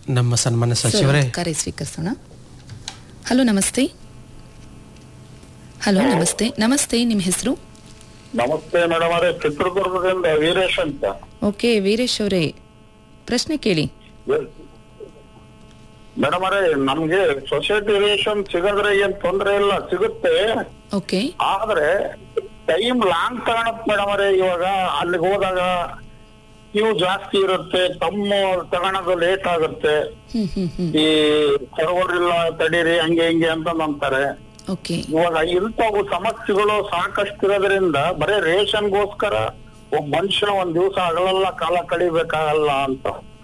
ನಮ್ಮ ಸನ್ಮಾನ್ಯ ಸಚಿವರೇ ಕರೆ ಸ್ವೀಕರಿಸೋಣ ಹಲೋ ನಮಸ್ತೆ ಹಲೋ ನಮಸ್ತೆ ನಮಸ್ತೆ ನಿಮ್ಮ ಹೆಸರು ನಮಸ್ತೆ ಮೇಡಮ್ ಅವರೇ ಚಿತ್ರದುರ್ಗದಿಂದ ವೀರೇಶ್ ಅಂತ ಓಕೆ ವೀರೇಶ್ ಅವರೇ ಪ್ರಶ್ನೆ ಕೇಳಿ ಮೇಡಮ್ ಅವರೇ ನಮ್ಗೆ ಸೊಸೈಟಿ ರೇಷನ್ ಸಿಗದ್ರೆ ಏನ್ ತೊಂದ್ರೆ ಇಲ್ಲ ಸಿಗುತ್ತೆ ಓಕೆ ಆದ್ರೆ ಟೈಮ್ ಲಾಂಗ್ ತಗೊಳತ್ ಮೇಡಮ್ ಅವರೇ ಇವಾಗ ಅಲ್ಲಿಗೆ ಹೋದಾಗ ಕ್ಯೂ ಜಾಸ್ತಿ ಇರುತ್ತೆ ತಮ್ಮ ತಗೊಳೋದು ಲೇಟ್ ಆಗುತ್ತೆ ಹ್ಮ್ ಹ್ಮ್ ಹ್ಮ್ ಈ ಸರ್ವರ್ ಇಲ್ಲ ತಡೀರಿ ಹಂಗೆ ಹಿಂಗೆ ಅಂತ ಅಂತಾರೆ ಓಕೆ ಇವಾಗ ಇಂಥವು ಸಮಸ್ಯೆಗಳು ಸಾಕಷ್ಟು ಇರೋದ್ರಿಂದ ಬರೀ ರೇಷನ್ಗೋಸ್ಕರ ಒಬ್ಬ ಮನುಷ್ಯ ಒಂದ್ ದಿವಸ ಹಗಲೆಲ್ಲ ಕಾಲ ಕಳಿಬೇಕಾಗಲ್ಲ ಅಂತ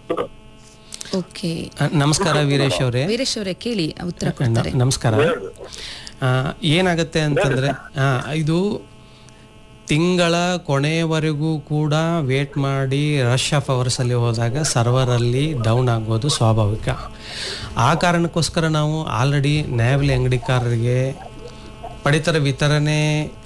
ಓಕೆ ಆ, ನಮಸ್ಕಾರ ವೀರೇಶ್ ಅವರೇ ವೀರೇಶ್ ಅವರೇ ಕೇಳಿ ಉತ್ತರ ಕೊಡ್ತಾರೆ ನ- ನಮಸ್ಕಾರ ಆ, ಏನಾಗುತ್ತೆ ಅಂತಂದ್ರೆ ಆ, ಇದು ತಿಂಗಳ ಕೊನೆಯವರೆಗೂ ಕೂಡ ವೇಟ್ ಮಾಡಿ ರಶ್ ಆಫ್ ಅವರ್ಸಲ್ಲಿ ಹೋದಾಗ ಸರ್ವರಲ್ಲಿ ಡೌನ್ ಆಗೋದು ಸ್ವಾಭಾವಿಕ ಆ ಕಾರಣಕ್ಕೋಸ್ಕರ ನಾವು ಆಲ್ರೆಡಿ ನ್ಯಾಯಬೆಲೆ ಅಂಗಡಿಕಾರರಿಗೆ ಪಡಿತರ ವಿತರಣೆ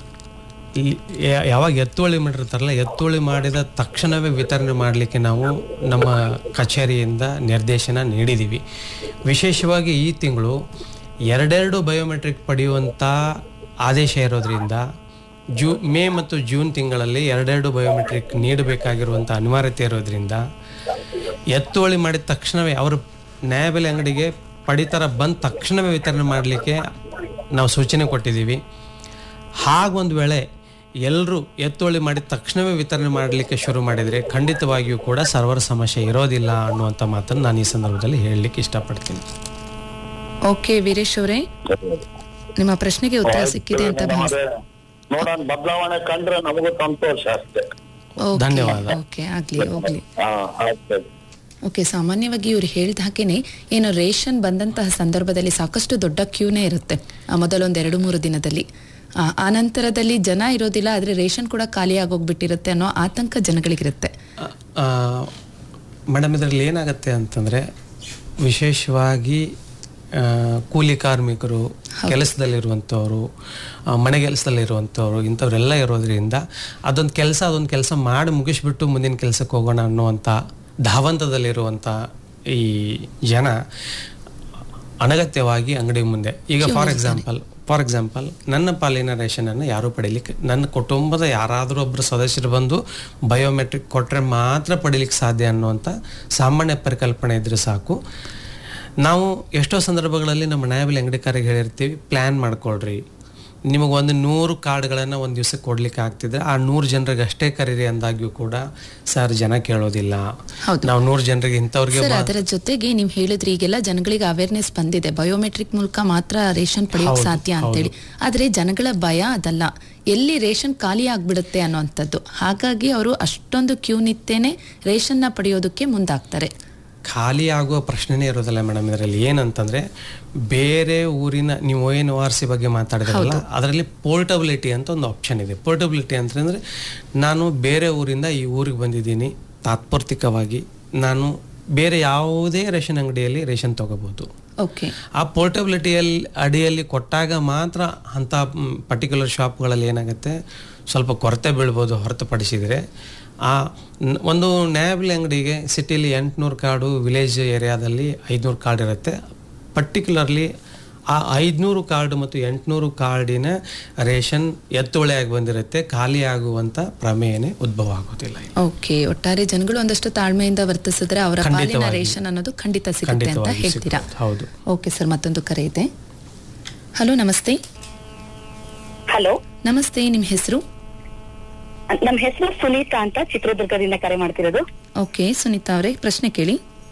ಈ ಯಾ- ಯಾವಾಗ ಎತ್ತುವಳಿ ಮಾಡಿರ್ತಾರಲ್ಲ ಎತ್ತುವಳಿ ಮಾಡಿದ ತಕ್ಷಣವೇ ವಿತರಣೆ ಮಾಡಲಿಕ್ಕೆ ನಾವು ನಮ್ಮ ಕಚೇರಿಯಿಂದ ನಿರ್ದೇಶನ ನೀಡಿದ್ದೀವಿ ವಿಶೇಷವಾಗಿ ಈ ತಿಂಗಳು ಎರಡೆರಡು ಬಯೋಮೆಟ್ರಿಕ್ ಪಡೆಯುವಂಥ ಆದೇಶ ಇರೋದ್ರಿಂದ ಜೂ ಮೇ ಮತ್ತು ಜೂನ್ ತಿಂಗಳಲ್ಲಿ ಎರಡೆರಡು ಬಯೋಮೆಟ್ರಿಕ್ ನೀಡಬೇಕಾಗಿರುವಂಥ ಅನಿವಾರ್ಯತೆ ಇರೋದ್ರಿಂದ ಎತ್ತುವಳಿ ಮಾಡಿದ ತಕ್ಷಣವೇ ಅವರು ನ್ಯಾಯಬೆಲೆ ಅಂಗಡಿಗೆ ಪಡಿತರ ಬಂದ ತಕ್ಷಣವೇ ವಿತರಣೆ ಮಾಡಲಿಕ್ಕೆ ನಾವು ಸೂಚನೆ ಕೊಟ್ಟಿದ್ದೀವಿ ಹಾಗೊಂದು ವೇಳೆ ಎಲ್ಲರೂ ಎತ್ತುವಳಿ ಮಾಡಿದ ತಕ್ಷಣವೇ ವಿತರಣೆ ಮಾಡಲಿಕ್ಕೆ ಶುರು ಮಾಡಿದರೆ ಖಂಡಿತವಾಗಿಯೂ ಕೂಡ ಸರ್ವರ್ ಸಮಸ್ಯೆ ಇರೋದಿಲ್ಲ ಅನ್ನುವಂಥ ಮಾತನ್ನು ನಾನು ಈ ಸಂದರ್ಭದಲ್ಲಿ ಹೇಳಲಿಕ್ಕೆ ಇಷ್ಟಪಡ್ತೀನಿ ಓಕೆ ವೀರೇಶ್ ಅವರೇ ನಿಮ್ಮ ಪ್ರಶ್ನೆಗೆ ಉತ್ತರ ಸಿಕ್ಕಿದೆ ಅಂತ ಭಾವಿಸ್ ನೋಡೋಣ ಬದಲಾವಣೆ ಕಂಡ್ರೆ ನಮಗೂ ಸಂತೋಷ ಅಷ್ಟೇ ಓಕೆ ಧನ್ಯವಾದ. ಓಕೆ ಆಗ್ಲಿ ಹೋಗ್ಲಿ ಹಾ ಆಯ್ತು ಓಕೆ ಸಾಮಾನ್ಯವಾಗಿ ಇವ್ರು ಹೇಳಿದ ಹಾಗೇನೆ ಏನು ರೇಷನ್ ಬಂದಂತಹ ಸಂದರ್ಭದಲ್ಲಿ ಸಾಕಷ್ಟು ದೊಡ್ಡ ಕ್ಯೂನೇ ಇರುತ್ತೆ ಆ ಮೊದಲೊಂದು ಎರಡು ಮೂರು ದಿನದಲ್ಲಿ ಆ, ಆ ನಂತರದಲ್ಲಿ ಜನ ಇರೋದಿಲ್ಲ ಆದ್ರೆ ರೇಷನ್ ಕೂಡ ಖಾಲಿ ಆಗೋಗ್ಬಿಟ್ಟಿರುತ್ತೆ ಅನ್ನೋ ಆತಂಕ ಜನಗಳಿಗಿರುತ್ತೆ ಮೇಡಮ್ ಇದರಲ್ಲಿ ಏನಾಗುತ್ತೆ ಅಂತಂದರೆ ವಿಶೇಷವಾಗಿ ಆ, ಕೂಲಿ ಕಾರ್ಮಿಕರು ಕೆಲಸದಲ್ಲಿರುವಂಥವ್ರು ಆ, ಮನೆ ಕೆಲಸದಲ್ಲಿರುವಂಥವ್ರು ಇಂಥವರೆಲ್ಲ ಇರೋದ್ರಿಂದ ಅದೊಂದು ಕೆಲಸ ಅದೊಂದು ಕೆಲಸ ಮಾಡಿ ಮುಗಿಸ್ಬಿಟ್ಟು ಮುಂದಿನ ಕೆಲಸಕ್ಕೆ ಹೋಗೋಣ ಅನ್ನುವಂಥ ಧಾವಂತದಲ್ಲಿರುವಂಥ ಈ ಜನ ಅನಗತ್ಯವಾಗಿ ಅಂಗಡಿ ಮುಂದೆ ಈಗ ಫಾರ್ ಎಕ್ಸಾಂಪಲ್ ಫಾರ್ ಎಕ್ಸಾಂಪಲ್ ನನ್ನ ಪಾಲಿನ ರೇಷನನ್ನು ಯಾರೂ ಪಡೀಲಿಕ್ಕೆ ನನ್ನ ಕುಟುಂಬದ ಯಾರಾದರೂ ಒಬ್ಬರು ಸದಸ್ಯರು ಬಂದು ಬಯೋಮೆಟ್ರಿಕ್ ಕೊಟ್ಟರೆ ಮಾತ್ರ ಪಡೀಲಿಕ್ಕೆ ಸಾಧ್ಯ ಅನ್ನುವಂಥ ಸಾಮಾನ್ಯ ಪರಿಕಲ್ಪನೆ ಇದ್ರೆ ಸಾಕು ನಾವು ಎಷ್ಟೋ ಸಂದರ್ಭಗಳಲ್ಲಿ ನಮ್ಮ ನ್ಯಾಯಬೆಲೆ ಅಂಗಡಿಕಾರಿಗೆ ಹೇಳಿರ್ತೀವಿ ಪ್ಲ್ಯಾನ್ ಮಾಡ್ಕೊಳ್ರಿ ನಿಮಗೆ ಒಂದು ನೂರು ಕಾರ್ಡ್ಗಳನ್ನು ಒಂದು ದಿವಸಕ್ಕೆ ಕೊಡ್ಲಿಕ್ಕೆ ಆಗ್ತಿದ್ರೆ ಆ ನೂರು ಜನರಿಗೆ ಅಷ್ಟೇ ಕರೀರಿ ಅಂದಾಗ್ಯೂ ಕೂಡ ಸರ್ ಜನ ಕೇಳೋದಿಲ್ಲ ನಾವು ನೂರು ಜನರಿಗೆ ಇಂಥವ್ರಿಗೆ ಸರ್ ಅದರ ಜೊತೆಗೆ ನೀವು ಹೇಳಿದ್ರಿ ಈಗೆಲ್ಲ ಜನಗಳಿಗೆ ಅವೇರ್ನೆಸ್ ಬಂದಿದೆ ಬಯೋಮೆಟ್ರಿಕ್ ಮೂಲಕ ಮಾತ್ರ ರೇಷನ್ ಪಡೆಯೋಕ್ ಸಾಧ್ಯ ಅಂತೇಳಿ ಆದ್ರೆ ಜನಗಳ ಭಯ ಅದಲ್ಲ ಎಲ್ಲಿ ರೇಷನ್ ಖಾಲಿ ಆಗ್ಬಿಡುತ್ತೆ ಅನ್ನೋಂಥದ್ದು ಹಾಗಾಗಿ ಅವರು ಅಷ್ಟೊಂದು ಕ್ಯೂ ನಿತ್ತೇನೆ ರೇಷನ್ನ ಪಡೆಯೋದಕ್ಕೆ ಮುಂದಾಗ್ತಾರೆ ಖಾಲಿ ಆಗುವ ಪ್ರಶ್ನೆನೇ ಇರೋದಿಲ್ಲ ಮೇಡಮ್ ಇದರಲ್ಲಿ ಏನಂತಂದ್ರೆ ಬೇರೆ ಊರಿನ ನೀವು ಏನು ಆರ್ ಸಿ ಬಗ್ಗೆ ಮಾತಾಡಿದ್ರಲ್ಲ ಅದರಲ್ಲಿ ಪೋರ್ಟಬಿಲಿಟಿ ಅಂತ ಒಂದು ಆಪ್ಷನ್ ಇದೆ ಪೋರ್ಟಬಿಲಿಟಿ ಅಂತಂದ್ರೆ ನಾನು ಬೇರೆ ಊರಿಂದ ಈ ಊರಿಗೆ ಬಂದಿದ್ದೀನಿ ತಾತ್ಪರ್ತಿಕವಾಗಿ ನಾನು ಬೇರೆ ಯಾವುದೇ ರೇಷನ್ ಅಂಗಡಿಯಲ್ಲಿ ರೇಷನ್ ತಗೋಬಹುದು ಓಕೆ ಆ ಪೋರ್ಟಬಿಲಿಟಿಯಲ್ಲಿ ಅಡಿಯಲ್ಲಿ ಕೊಟ್ಟಾಗ ಮಾತ್ರ ಅಂಥ ಪರ್ಟಿಕ್ಯುಲರ್ ಶಾಪ್ಗಳಲ್ಲಿ ಏನಾಗುತ್ತೆ ಸ್ವಲ್ಪ ಕೊರತೆ ಬೀಳ್ಬೋದು ಹೊರತುಪಡಿಸಿದರೆ ಆ ನ್- ಒಂದು ನ್ಯಾಯಬೆಲೆ ಅಂಗಡಿಗೆ ಸಿಟಿಲಿ ಎಂಟುನೂರು ಕಾರ್ಡು ವಿಲೇಜ್ ಏರಿಯಾದಲ್ಲಿ ಐದುನೂರು ಕಾರ್ಡ್ ಇರುತ್ತೆ ಪರ್ಟಿಕ್ಯುಲರ್ಲಿ ಆ ಐದುನೂರು ಕಾರ್ಡ್ ಮತ್ತು ಎಂಟುನೂರು ಕಾರ್ಡಿನ ರೇಷನ್ ಎತ್ತುವಳಿಯಾಗಿ ಬಂದಿರುತ್ತೆ ಖಾಲಿ ಆಗುವಂಥ ಪ್ರಮೇಯನೇ ಉದ್ಭವ ಆಗೋದಿಲ್ಲ ಓಕೆ ಒಟ್ಟಾರೆ ಜನಗಳು ಒಂದಷ್ಟು ತಾಳ್ಮೆಯಿಂದ ವರ್ತಿಸಿದ್ರೆ ಅವರ ಪಾಲಿನ ಖಂಡಿತವಾಗಿ. ರೇಷನ್ ಅನ್ನೋದು ಖಂಡಿತ ಸಿಗುತ್ತೆ ಅಂತ ಖಂಡಿತವಾಗಿ ಹೇಳ್ತೀರಾ ಸಿಗುತ್ತೆ. ಹೌದು ಓಕೆ ಸರ್ ಮತ್ತೊಂದು ಕರೆ ಇದೆ ಹಲೋ ನಮಸ್ತೆ ಹಲೋ ನಮಸ್ತೆ ನಿಮ್ಮ ಹೆಸರು ನಮ್ ಹೆಸರು ಸುನೀತಾ ಅಂತ ಚಿತ್ರದುರ್ಗದಿಂದ ಕರೆ ಮಾಡ್ತಿರೋದು ಓಕೆ ಸುನೀತಾ ಅವರೇ ಪ್ರಶ್ನೆ ಕೇಳಿ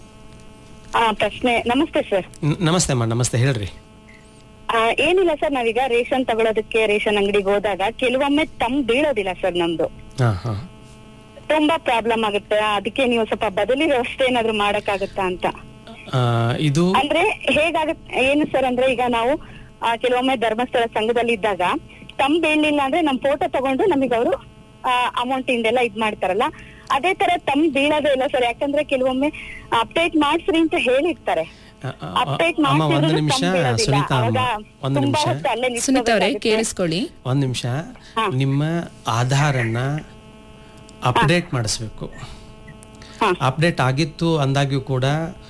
ಆ ಪ್ರಶ್ನೆ ನಮಸ್ತೆ ಸರ್ ನ- ನಮಸ್ತೆ ಅಮ್ಮ ನಮಸ್ತೆ ಹೇಳ್ರಿ ಆ, ಏನಿಲ್ಲ ಸರ್ ನಾವೀಗ ರೇಷನ್ ತಗೊಳೋದಕ್ಕೆ ರೇಷನ್ ಅಂಗಡಿಗೆ ಹೋದಾಗ ಕೆಲವೊಮ್ಮೆ ತಮ್ ಬೀಳೋದಿಲ್ಲ ಸರ್ ನಮ್ದು ಹಾಂ ಹಾಂ ತುಂಬಾ ಪ್ರಾಬ್ಲಮ್ ಆಗುತ್ತೆ ಅದಕ್ಕೆ ನೀವು ಸ್ವಲ್ಪ ಬದಲಿ ವ್ಯವಸ್ಥೆ ಏನಾದ್ರು ಮಾಡಕ್ಕಾಗತ್ತಾ ಅಂತ ಇದು ಅಂದ್ರೆ ಹೇಗಾಗತ್ತೆ ಏನು ಸರ್ ಅಂದ್ರೆ ಈಗ ನಾವು ಆ, ಕೆಲವೊಮ್ಮೆ ಧರ್ಮಸ್ಥಳ ಸಂಘದಲ್ಲಿ ಇದ್ದಾಗ ತಮ್ ಬೀಳ್ಲಿಲ್ಲ ಅಂದ್ರೆ ನಮ್ ಫೋಟೋ ತಗೊಂಡು ನಮಗೆ ಅವರು ಅಮೌಂಟ್ ಇಂದೆಲ್ಲ ಇದ್ ಮಾಡ್ತಾರಲ್ಲ ಅದೇ ತರ ತಮ್ ಬೀಳೋದೇ ಇಲ್ಲ ಸರ್ ಯಾಕಂದ್ರೆ ಕೆಲವೊಮ್ಮೆ ಅಪ್ಡೇಟ್ ಮಾಡ್ಸ್ರಿ ಅಂತ ಹೇಳಿರ್ತಾರೆ ಅ- ಅ- ಅಪ್ಡೇಟ್ ಅಮ್ಮ ಒಂದ್ ಮಾಡ್ಸಿದ್ರು ನಿಮಿಷ ತಮ್ ಬೀಳೋದಿಲ್ಲ. ಸುನೀತಾ ಅಮ್ಮ ಅವಾಗ ಒಂದ್ ತುಂಬಾ ನಿಮಿಷ ಹೊತ್ತು ಅಲ್ಲೇ ಸುನೀತಾ ಅವರೇ ನಿಂತ್ಕೋಬೇಕಾಗುತ್ತೆ. ಕೇಳಿಸ್ಕೊಳ್ಳಿ ಒಂದ್ ನಿಮಿಷ ನಿಮ್ಮ ಆಧಾರನ್ನ ಅಪ್ಡೇಟ್ ಮಾಡಿಸ್ಬೇಕು ಹಾ. ಅಪ್ಡೇಟ್ ಆಗಿತ್ತು ಅಂದಾಗ್ಯೂ ಕೂಡ